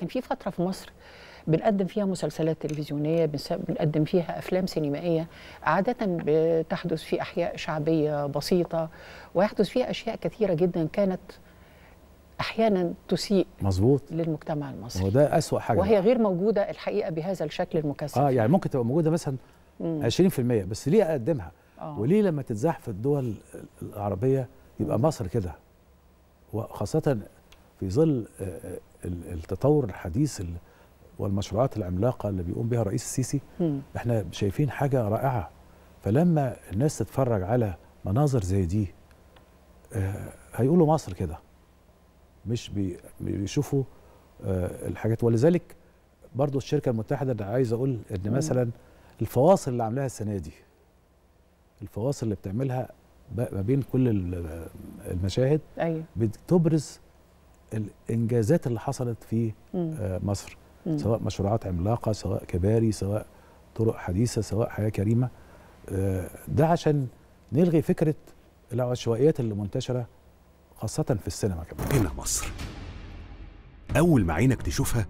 كان في فتره في مصر بنقدم فيها مسلسلات تلفزيونيه بنس- بنقدم فيها افلام سينمائيه عاده بتحدث في احياء شعبيه بسيطه ويحدث فيها اشياء كثيره جدا كانت احيانا تسيء مظبوط للمجتمع هو المصري ده اسوأ حاجه وهي غير موجوده الحقيقه بهذا الشكل المكثف اه يعني ممكن تبقى موجوده مثلا 20% بس ليه اقدمها آه. وليه لما تتزاح في الدول العربيه يبقى مصر كده وخاصه في ظل آه، آه، ال- التطور الحديث ال- والمشروعات العملاقه اللي بيقوم بها الرئيس السيسي مم. احنا شايفين حاجه رائعه فلما الناس تتفرج على مناظر زي دي آه، هيقولوا مصر كده مش بي- بيشوفوا آه، الحاجات ولذلك برضو الشركه المتحده انا عايز اقول ان مثلا الفواصل اللي عاملاها السنه دي الفواصل اللي بتعملها ب- ما بين كل ال- المشاهد ايوه بتبرز الانجازات اللي حصلت في مم. آه، مصر مم. سواء مشروعات عملاقه سواء كباري سواء طرق حديثه سواء حياه كريمه آه، ده عشان نلغي فكره العشوائيات اللي منتشره خاصه في السينما كمان هنا مصر أول ما عينك تشوفها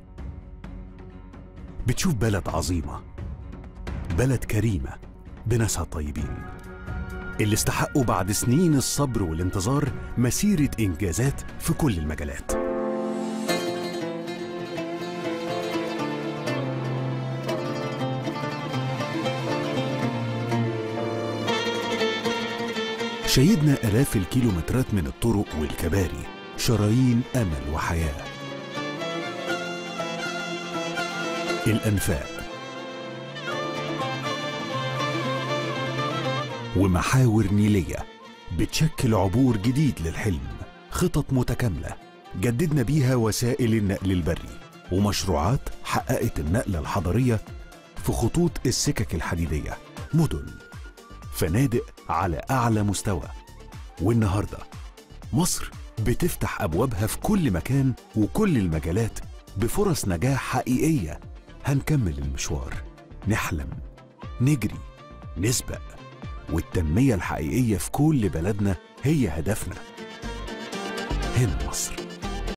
بتشوف بلد عظيمة بلد كريمة بناسها الطيبين اللي استحقوا بعد سنين الصبر والانتظار مسيرة إنجازات في كل المجالات شيدنا آلاف الكيلومترات من الطرق والكباري شرايين أمل وحياة الأنفاق ومحاور نيلية بتشكل عبور جديد للحلم خطط متكاملة جددنا بيها وسائل النقل البري ومشروعات حققت النقلة الحضرية في خطوط السكك الحديدية مدن فنادق على أعلى مستوى والنهاردة مصر بتفتح أبوابها في كل مكان وكل المجالات بفرص نجاح حقيقية هنكمل المشوار نحلم نجري نسبق والتنمية الحقيقية في كل بلدنا هي هدفنا هنا مصر